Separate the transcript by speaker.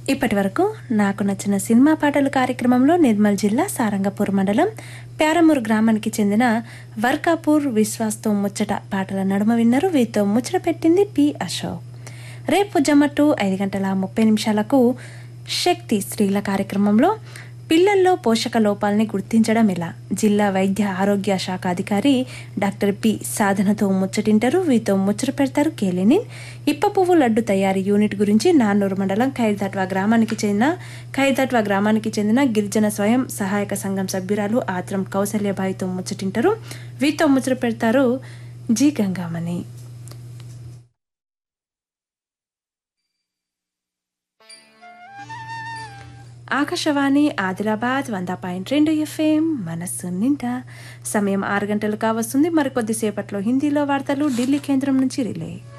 Speaker 1: ఇప్పటి వరకు నాకు నచ్చిన సినిమా పాటలు కార్యక్రమంలో నిర్మల్ జిల్లా సారంగపూర్ మండలం ప్యారమూర్ గ్రామానికి చెందిన వర్కాపూర్ విశ్వాస్తో ముచ్చట పాటల నడుమ విన్నరు వీరితో ముచ్చట పెట్టింది పి అశోక్ రేపు జమ్మట్టు ఐదు గంటల ముప్పై నిమిషాలకు శక్తి స్త్రీల కార్యక్రమంలో పిల్లల్లో పోషక లోపాలని గుర్తించడం ఎలా జిల్లా వైద్య ఆరోగ్య శాఖ అధికారి డాక్టర్ పి సాధనతో ముచ్చటింటారు వీరితో ముచ్చట పెడతారు కేలినిన్ ఇప్ప పువ్వు లడ్డు తయారీ యూనిట్ గురించి నాన్నూరు మండలం ఖైర్దట్వా గ్రామానికి చెందిన ఖైర్దట్వా గ్రామానికి చెందిన గిరిజన స్వయం సహాయక సంఘం సభ్యురాలు ఆత్రం కౌసల్యబాయితో ముచ్చటింటారు వీరితో ముచ్చట పెడతారు జి గంగామణి ఆకాశవాణి ఆదిలాబాద్ వంద పాయింట్ రెండు ఎఫ్ఎం మనస్సు నిండా సమయం ఆరు గంటలు కావస్తుంది మరికొద్దిసేపట్లో హిందీలో వార్తలు ఢిల్లీ కేంద్రం నుంచి రిలే